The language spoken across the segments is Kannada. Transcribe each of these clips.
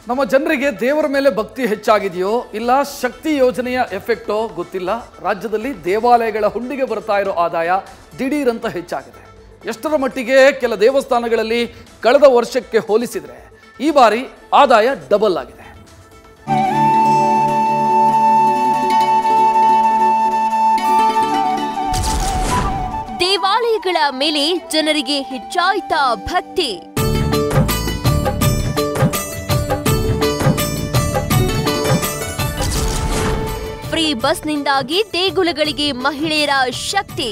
ನಮ್ಮ ಜನರಿಗೆ ದೇವರ ಮೇಲೆ ಭಕ್ತಿ ಹೆಚ್ಚಾಗಿದೆಯೋ ಇಲ್ಲ ಶಕ್ತಿ ಯೋಜನೆಯ ಎಫೆಕ್ಟೋ ಗೊತ್ತಿಲ್ಲ ರಾಜ್ಯದಲ್ಲಿ ದೇವಾಲಯಗಳ ಹುಂಡಿಗೆ ಬರ್ತಾ ಇರೋ ಆದಾಯ ದಿಢೀರಂತ ಹೆಚ್ಚಾಗಿದೆ ಎಷ್ಟರ ಮಟ್ಟಿಗೆ ಕೆಲ ದೇವಸ್ಥಾನಗಳಲ್ಲಿ ಕಳೆದ ವರ್ಷಕ್ಕೆ ಹೋಲಿಸಿದರೆ ಈ ಬಾರಿ ಆದಾಯ ಡಬಲ್ ಆಗಿದೆ ದೇವಾಲಯಗಳ ಮೇಲೆ ಜನರಿಗೆ ಹೆಚ್ಚಾಯ್ತಾ ಭಕ್ತಿ ಫ್ರೀ ಬಸ್ನಿಂದಾಗಿ ದೇಗುಲಗಳಿಗೆ ಮಹಿಳೆಯರ ಶಕ್ತಿ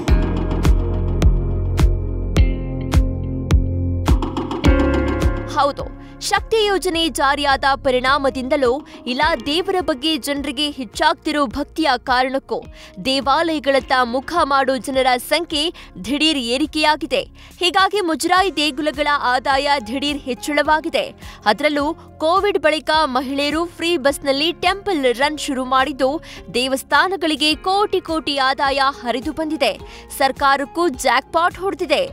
ಹೌದು ಶಕ್ತಿ ಯೋಜನೆ ಜಾರಿಯಾದ ಪರಿಣಾಮದಿಂದಲೋ ಇಲ್ಲ ದೇವರ ಬಗ್ಗೆ ಜನರಿಗೆ ಹೆಚ್ಚಾಗ್ತಿರೋ ಭಕ್ತಿಯ ಕಾರಣಕ್ಕೋ ದೇವಾಲಯಗಳತ್ತ ಮುಖ ಮಾಡೋ ಜನರ ಸಂಖ್ಯೆ ದಿಢೀರ್ ಏರಿಕೆಯಾಗಿದೆ ಹೀಗಾಗಿ ಮುಜರಾಯಿ ದೇಗುಲಗಳ ಆದಾಯ ದಿಢೀರ್ ಹೆಚ್ಚಳವಾಗಿದೆ ಅದರಲ್ಲೂ ಕೋವಿಡ್ ಬಳಿಕ ಮಹಿಳೆಯರು ಫ್ರೀ ಬಸ್ನಲ್ಲಿ ಟೆಂಪಲ್ ರನ್ ಶುರು ಮಾಡಿದ್ದು ದೇವಸ್ಥಾನಗಳಿಗೆ ಕೋಟಿ ಕೋಟಿ ಆದಾಯ ಹರಿದು ಬಂದಿದೆ ಸರ್ಕಾರಕ್ಕೂ ಜಾಕ್ಪಾಟ್ ಹೊಡೆದಿದೆ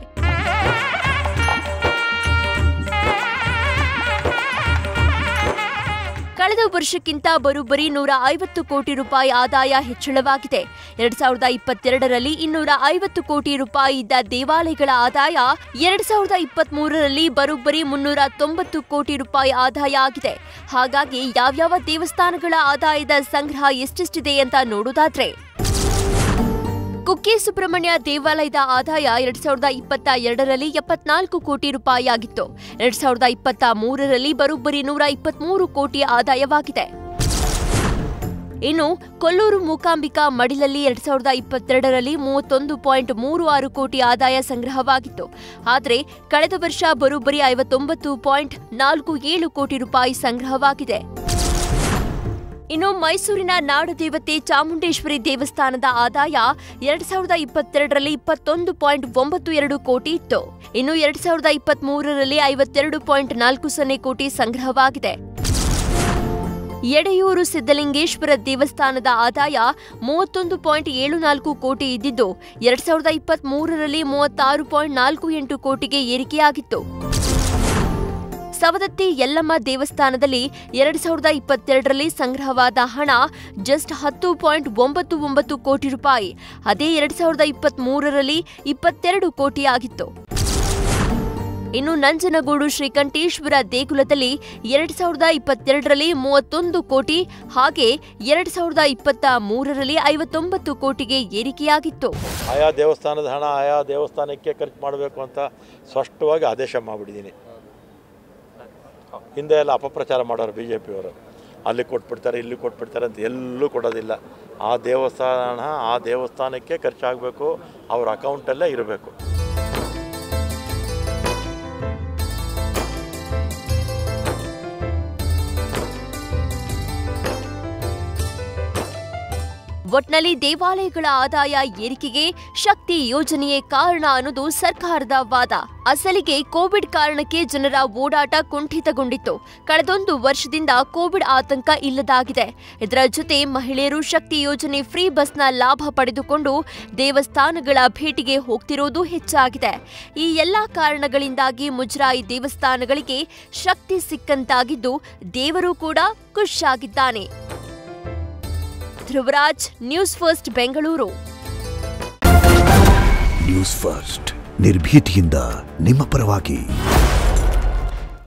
ಕಳೆದ ವರ್ಷಕ್ಕಿಂತ ಬರೋಬ್ಬರಿ ನೂರ ಐವತ್ತು ಕೋಟಿ ರೂಪಾಯಿ ಆದಾಯ ಹೆಚ್ಚಳವಾಗಿದೆ ಎರಡ್ ಸಾವಿರದ ಇಪ್ಪತ್ತೆರಡರಲ್ಲಿ ಇನ್ನೂರ ಐವತ್ತು ಕೋಟಿ ರೂಪಾಯಿ ಇದ್ದ ದೇವಾಲಯಗಳ ಆದಾಯ ಎರಡ್ ಸಾವಿರದ ಇಪ್ಪತ್ತ್ ಮೂರರಲ್ಲಿ ಬರೋಬ್ಬರಿ ಮುನ್ನೂರ ತೊಂಬತ್ತು ಕೋಟಿ ರೂಪಾಯಿ ಆದಾಯ ಆಗಿದೆ ಹಾಗಾಗಿ ಯಾವ್ಯಾವ ದೇವಸ್ಥಾನಗಳ ಆದಾಯದ ಸಂಗ್ರಹ ಎಷ್ಟೆಷ್ಟಿದೆ ಅಂತ ನೋಡೋದಾದ್ರೆ ಕುಕ್ಕೆ ಸುಬ್ರಹ್ಮಣ್ಯ ದೇವಾಲಯದ ಆದಾಯ ಎರಡ್ ಸಾವಿರದ ಇಪ್ಪತ್ತ ಎರಡರಲ್ಲಿ ಎಪ್ಪತ್ನಾಲ್ಕು ಕೋಟಿ ರೂಪಾಯಿ ಆಗಿತ್ತು ಎರಡ್ ಸಾವಿರದ ಇಪ್ಪತ್ತ ಮೂರರಲ್ಲಿ ಬರೋಬ್ಬರಿ ನೂರ ಇಪ್ಪತ್ಮೂರು ಕೋಟಿ ಆದಾಯವಾಗಿದೆ ಇನ್ನು ಕೊಲ್ಲೂರು ಮೂಕಾಂಬಿಕಾ ಮಡಿಲಲ್ಲಿ ಎರಡ್ ಸಾವಿರದ ಇಪ್ಪತ್ತೆರಡರಲ್ಲಿ ಮೂವತ್ತೊಂದು ಪಾಯಿಂಟ್ ಮೂರು ಆರು ಕೋಟಿ ಆದಾಯ ಸಂಗ್ರಹವಾಗಿತ್ತು ಆದರೆ ಕಳೆದ ವರ್ಷ ಬರೋಬ್ಬರಿ ಐವತ್ತೊಂಬತ್ತು ಪಾಯಿಂಟ್ ನಾಲ್ಕು ಏಳು ಕೋಟಿ ರೂಪಾಯಿ ಸಂಗ್ರಹವಾಗಿದೆ ಇನ್ನು ಮೈಸೂರಿನ ನಾಡದೇವತೆ ಚಾಮುಂಡೇಶ್ವರಿ ದೇವಸ್ಥಾನದ ಆದಾಯ ಎರಡ್ ಸಾವಿರದ ಇಪ್ಪತ್ತೆರಡರಲ್ಲಿ ಇಪ್ಪತ್ತೊಂದು ಪಾಯಿಂಟ್ ಒಂಬತ್ತು ಎರಡು ಕೋಟಿ ಇತ್ತು ಇನ್ನು ಎರಡ್ ಸಾವಿರದ ಇಪ್ಪತ್ತ್ ಮೂರರಲ್ಲಿ ಐವತ್ತೆರಡು ಪಾಯಿಂಟ್ ನಾಲ್ಕು ಸೊನ್ನೆ ಕೋಟಿ ಸಂಗ್ರಹವಾಗಿದೆ ಎಡೆಯೂರು ಸಿದ್ದಲಿಂಗೇಶ್ವರ ದೇವಸ್ಥಾನದ ಆದಾಯ ಮೂವತ್ತೊಂದು ಪಾಯಿಂಟ್ ಏಳು ನಾಲ್ಕು ಕೋಟಿ ಇದ್ದಿದ್ದು ಎರಡ್ ಸಾವಿರದ ಇಪ್ಪತ್ತ್ ಮೂರರಲ್ಲಿ ಮೂವತ್ತಾರು ಪಾಯಿಂಟ್ ನಾಲ್ಕು ಎಂಟು ಕೋಟಿಗೆ ಏರಿಕೆಯಾಗಿತ್ತು ಸವದತ್ತಿ ಯಲ್ಲಮ್ಮ ದೇವಸ್ಥಾನದಲ್ಲಿ ಎರಡ್ ಸಾವಿರದ ಇಪ್ಪತ್ತೆರಡರಲ್ಲಿ ಸಂಗ್ರಹವಾದ ಹಣ ಜಸ್ಟ್ ಹತ್ತು ಪಾಯಿಂಟ್ ಒಂಬತ್ತು ಒಂಬತ್ತು ಕೋಟಿ ರೂಪಾಯಿ ಅದೇ ಎರಡ್ ಸಾವಿರದ ಇಪ್ಪತ್ತ್ ಮೂರರಲ್ಲಿ ಇಪ್ಪತ್ತೆರಡು ಕೋಟಿ ಆಗಿತ್ತು ಇನ್ನು ನಂಜನಗೂಡು ಶ್ರೀಕಂಠೇಶ್ವರ ದೇಗುಲದಲ್ಲಿ ಎರಡ್ ಸಾವಿರದ ಇಪ್ಪತ್ತೆರಡರಲ್ಲಿ ಮೂವತ್ತೊಂದು ಕೋಟಿ ಹಾಗೆ ಎರಡ್ ಸಾವಿರದ ಇಪ್ಪತ್ತ ಮೂರರಲ್ಲಿ ಐವತ್ತೊಂಬತ್ತು ಕೋಟಿಗೆ ಏರಿಕೆಯಾಗಿತ್ತು ಆಯಾ ದೇವಸ್ಥಾನದ ಹಣ ಆಯಾ ದೇವಸ್ಥಾನಕ್ಕೆ ಖರ್ಚು ಮಾಡಬೇಕು ಅಂತ ಸ್ಪಷ್ಟವಾಗಿ ಆದೇಶ ಮಾಡಿಬಿಟ್ಟಿದ್ದೀನಿ ಹಿಂದೆ ಎಲ್ಲ ಅಪಪ್ರಚಾರ ಮಾಡೋರು ಬಿ ಜೆ ಪಿಯವರು ಅಲ್ಲಿ ಕೊಟ್ಬಿಡ್ತಾರೆ ಇಲ್ಲಿ ಕೊಟ್ಬಿಡ್ತಾರೆ ಅಂತ ಎಲ್ಲೂ ಕೊಡೋದಿಲ್ಲ ಆ ದೇವಸ್ಥಾನ ಹಣ ಆ ದೇವಸ್ಥಾನಕ್ಕೆ ಖರ್ಚಾಗಬೇಕು ಅವ್ರ ಅಕೌಂಟಲ್ಲೇ ಇರಬೇಕು ಒಟ್ನಲ್ಲಿ ದೇವಾಲಯಗಳ ಆದಾಯ ಏರಿಕೆಗೆ ಶಕ್ತಿ ಯೋಜನೆಯೇ ಕಾರಣ ಅನ್ನೋದು ಸರ್ಕಾರದ ವಾದ ಅಸಲಿಗೆ ಕೋವಿಡ್ ಕಾರಣಕ್ಕೆ ಜನರ ಓಡಾಟ ಕುಂಠಿತಗೊಂಡಿತ್ತು ಕಳೆದೊಂದು ವರ್ಷದಿಂದ ಕೋವಿಡ್ ಆತಂಕ ಇಲ್ಲದಾಗಿದೆ ಇದರ ಜೊತೆ ಮಹಿಳೆಯರು ಶಕ್ತಿ ಯೋಜನೆ ಫ್ರೀ ಬಸ್ನ ಲಾಭ ಪಡೆದುಕೊಂಡು ದೇವಸ್ಥಾನಗಳ ಭೇಟಿಗೆ ಹೋಗ್ತಿರೋದು ಹೆಚ್ಚಾಗಿದೆ ಈ ಎಲ್ಲಾ ಕಾರಣಗಳಿಂದಾಗಿ ಮುಜರಾಯಿ ದೇವಸ್ಥಾನಗಳಿಗೆ ಶಕ್ತಿ ಸಿಕ್ಕಂತಾಗಿದ್ದು ದೇವರು ಕೂಡ ಖುಷಾಗಿದ್ದಾನೆ Dhruvaraj news first Bengaluru news first ನಿರ್ಭೀತಿಯಿಂದ ನಿಮ್ಮ ಪರವಾಗಿ